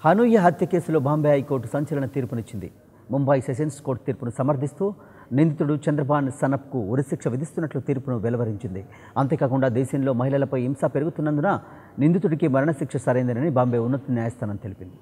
హనూయ హత్య కేసులో బాంబే హైకోర్టు సంచలన తీర్పునిచ్చింది ముంబై సెషన్స్ కోర్టు తీర్పును సమర్థిస్తూ నిందితుడు చంద్రబాన్ సనప్కు ఉరిశిక్ష విధిస్తున్నట్లు తీర్పును వెలువరించింది అంతేకాకుండా దేశంలో మహిళలపై హింస పెరుగుతున్నందున నిందితుడికి మరణశిక్ష సరైందని బాంబే ఉన్నత న్యాయస్థానం తెలిపింది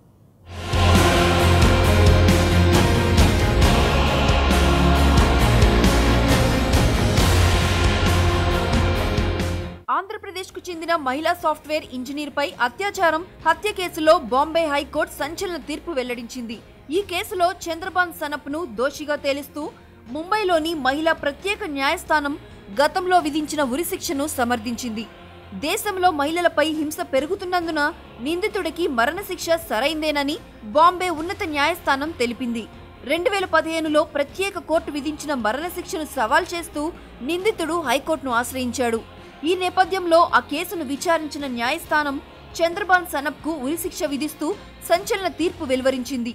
ఆంధ్రప్రదేశ్కు చెందిన మహిళా సాఫ్ట్వేర్ ఇంజనీర్పై అత్యాచారం హత్య కేసులో బాంబే హైకోర్టు సంచలన తీర్పు వెల్లడించింది ఈ కేసులో చంద్రబాన్ సనప్ను దోషిగా తేలిస్తూ ముంబైలోని మహిళా ప్రత్యేక న్యాయస్థానం గతంలో విధించిన ఉరిశిక్షను సమర్థించింది దేశంలో మహిళలపై హింస పెరుగుతున్నందున నిందితుడికి మరణశిక్ష సరైందేనని బాంబే ఉన్నత న్యాయస్థానం తెలిపింది రెండు వేల పదిహేనులో ప్రత్యేక కోర్టు విధించిన మరణశిక్షను సవాల్ చేస్తూ నిందితుడు హైకోర్టును ఆశ్రయించాడు ఈ నేపథ్యంలో ఆ కేసును విచారించిన న్యాయస్థానం చంద్రబాన్ సనప్కు ఉరిశిక్ష విధిస్తూ సంచలన తీర్పు వెలువరించింది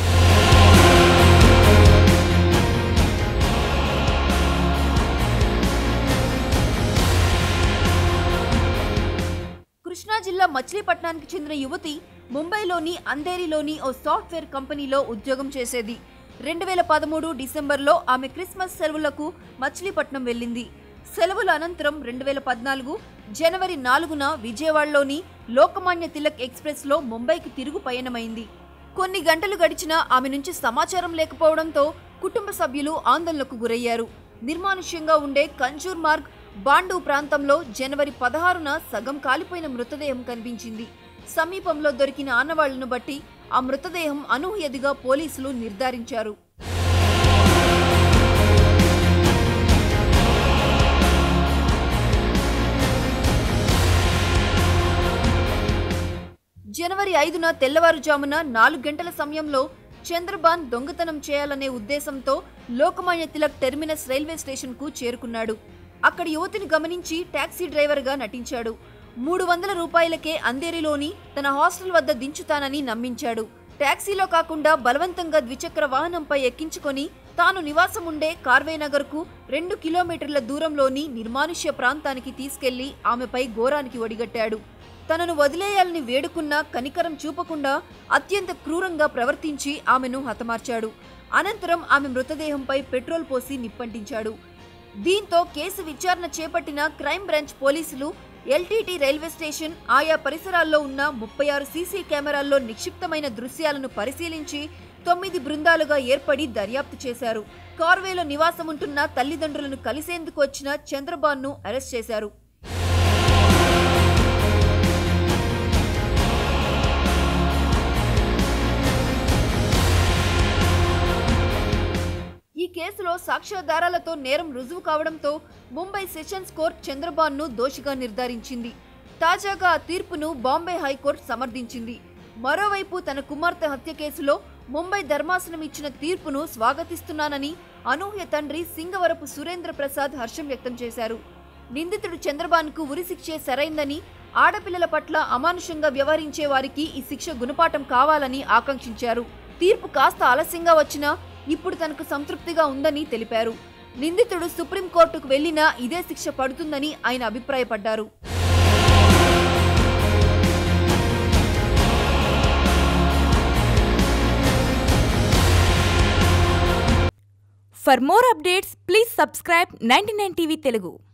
కృష్ణా జిల్లా మచిలీపట్నానికి చెందిన యువతి ముంబైలోని అంధేరిలోని ఓ సాఫ్ట్వేర్ కంపెనీలో ఉద్యోగం చేసేది రెండు వేల పదమూడు డిసెంబర్లో ఆమె క్రిస్మస్ సెలవులకు మచిలీపట్నం వెళ్ళింది సెలవుల అనంతరం రెండు వేల పద్నాలుగు జనవరి నాలుగున విజయవాడలోని లోకమాన్య తిలక్ ఎక్స్ప్రెస్లో ముంబైకి తిరుగు పయనమైంది కొన్ని గంటలు గడిచినా ఆమె నుంచి సమాచారం లేకపోవడంతో కుటుంబ సభ్యులు ఆందోళనకు గురయ్యారు నిర్మానుష్యంగా ఉండే కంజూర్ మార్గ్ బాండు ప్రాంతంలో జనవరి పదహారున సగం కాలిపోయిన మృతదేహం కనిపించింది సమీపంలో దొరికిన ఆనవాళ్లను బట్టి ఆ మృతదేహం అనూహ్యదిగా పోలీసులు నిర్ధారించారు జనవరి ఐదున తెల్లవారుజామున నాలుగు గంటల సమయంలో చంద్రబాన్ దొంగతనం చేయాలనే ఉద్దేశంతో లోకమాన్య తిలక్ టెర్మినస్ రైల్వే స్టేషన్కు చేరుకున్నాడు అక్కడి యువతిని గమనించి టాక్సీ డ్రైవర్గా నటించాడు మూడు వందల రూపాయలకే అంధేరిలోని తన హాస్టల్ వద్ద దించుతానని నమ్మించాడు టాక్సీలో కాకుండా బలవంతంగా ద్విచక్ర వాహనంపై ఎక్కించుకొని తాను నివాసం ఉండే కార్వేనగర్కు రెండు కిలోమీటర్ల దూరంలోని నిర్మానుష్య ప్రాంతానికి తీసుకెళ్లి ఆమెపై ఘోరానికి ఒడిగట్టాడు తనను వదిలేయాలని వేడుకున్నా కనికరం చూపకుండా అత్యంత క్రూరంగా ప్రవర్తించి ఆమెను హతమార్చాడు అనంతరం ఆమె మృతదేహంపై పెట్రోల్ పోసి నిప్పంటించాడు దీంతో కేసు విచారణ చేపట్టిన క్రైమ్ బ్రాంచ్ పోలీసులు ఎల్టీటీ రైల్వే స్టేషన్ ఆయా పరిసరాల్లో ఉన్న ముప్పై ఆరు సీసీ కెమెరాల్లో నిక్షిప్తమైన దృశ్యాలను పరిశీలించి తొమ్మిది బృందాలుగా ఏర్పడి దర్యాప్తు చేశారు కార్వేలో నివాసముంటున్న తల్లిదండ్రులను కలిసేందుకు వచ్చిన చంద్రబాన్ను అరెస్ట్ చేశారు ఈ కేసులో సాక్ష్యాధారాలతో నేరం రుజువు కావడంతో ముంబై సెషన్స్ కోర్టు చంద్రబాన్ను దోషిగా నిర్ధారించింది తాజాగా ఆ తీర్పును బాంబే హైకోర్టు సమర్థించింది మరోవైపు తన కుమార్తె హత్య కేసులో ముంబై ధర్మాసనం ఇచ్చిన తీర్పును స్వాగతిస్తున్నానని అనూహ్య తండ్రి సింగవరపు సురేంద్ర ప్రసాద్ హర్షం వ్యక్తం చేశారు నిందితుడు చంద్రబాన్కు ఉరిశిక్షే సరైందని ఆడపిల్లల పట్ల అమానుషంగా వ్యవహరించే వారికి ఈ శిక్ష గుణపాఠం కావాలని ఆకాంక్షించారు తీర్పు కాస్త ఆలస్యంగా వచ్చినా ఇప్పుడు తనకు సంతృప్తిగా ఉందని తెలిపారు నిందితుడు సుప్రీంకోర్టుకు వెళ్లినా ఇదే శిక్ష పడుతుందని ఆయన అభిప్రాయపడ్డారు For more updates, please subscribe 99 TV Telugu.